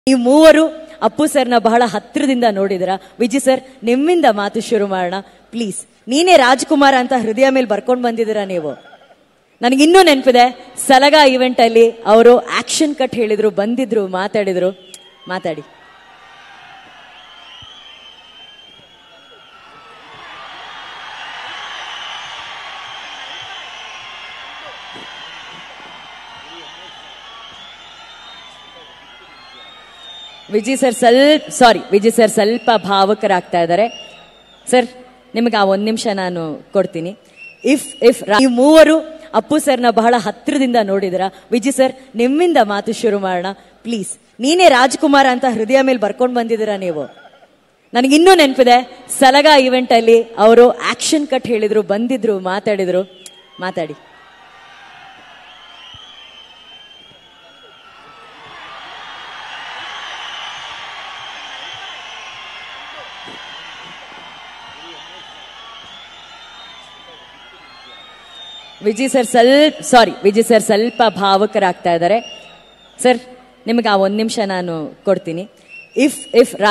ಈ ಮೂವರು ಅಪ್ಪು ಸರ್ನ ಬಹಳ ಹತ್ರದಿಂದ ನೋಡಿದ್ರ ವಿಜಯ್ ಸರ್ ನಿಮ್ಮಿಂದ ಮಾತು ಶುರು ಮಾಡೋಣ ಪ್ಲೀಸ್ ನೀನೇ ರಾಜ್ಕುಮಾರ್ ಅಂತ ಹೃದಯ ಮೇಲೆ ಬರ್ಕೊಂಡು ಬಂದಿದ್ದೀರಾ ನೀವು ನನಗೆ ಇನ್ನೂ ನೆನಪಿದೆ ಸಲಗ ಇವೆಂಟ್ ಅಲ್ಲಿ ಅವರು ಆಕ್ಷನ್ ಕಟ್ ಹೇಳಿದ್ರು ಬಂದಿದ್ರು ಮಾತಾಡಿದ್ರು ಮಾತಾಡಿ ವಿಜಯ್ ಸರ್ ಸ್ವಲ್ಪ ಸಾರಿ ವಿಜಯ್ ಸರ್ ಸ್ವಲ್ಪ ಭಾವಕರಾಗ್ತಾ ಇದ್ದಾರೆ ಸರ್ ನಿಮಗೆ ಆ ಒಂದ್ ನಿಮಿಷ ನಾನು ಕೊಡ್ತೀನಿ ಇಫ್ ಇಫ್ ಈ ಮೂವರು ಅಪ್ಪು ಸರ್ನ ಬಹಳ ಹತ್ರದಿಂದ ನೋಡಿದ್ರ ವಿಜಯ್ ಸರ್ ನಿಮ್ಮಿಂದ ಮಾತು ಶುರು ಮಾಡೋಣ ಪ್ಲೀಸ್ ನೀನೇ ರಾಜ್ಕುಮಾರ್ ಅಂತ ಹೃದಯ ಮೇಲೆ ಬರ್ಕೊಂಡು ಬಂದಿದ್ದೀರಾ ನೀವು ನನಗೆ ಇನ್ನೂ ನೆನಪಿದೆ ಸಲಗ ಇವೆಂಟ್ ಅಲ್ಲಿ ಅವರು ಆಕ್ಷನ್ ಕಟ್ ಹೇಳಿದ್ರು ಬಂದಿದ್ರು ಮಾತಾಡಿದ್ರು ಮಾತಾಡಿ ವಿಜಯ್ ಸರ್ ಸ್ವಲ್ಪ ಸಾರಿ ವಿಜಯ್ ಸರ್ ಸ್ವಲ್ಪ ಭಾವಕರಾಗ್ತಾ ಇದ್ದಾರೆ ಸರ್ ನಿಮಗೆ ಆ ಒಂದ್ ನಿಮಿಷ ನಾನು ಕೊಡ್ತೀನಿ ಇಫ್ ಇಫ್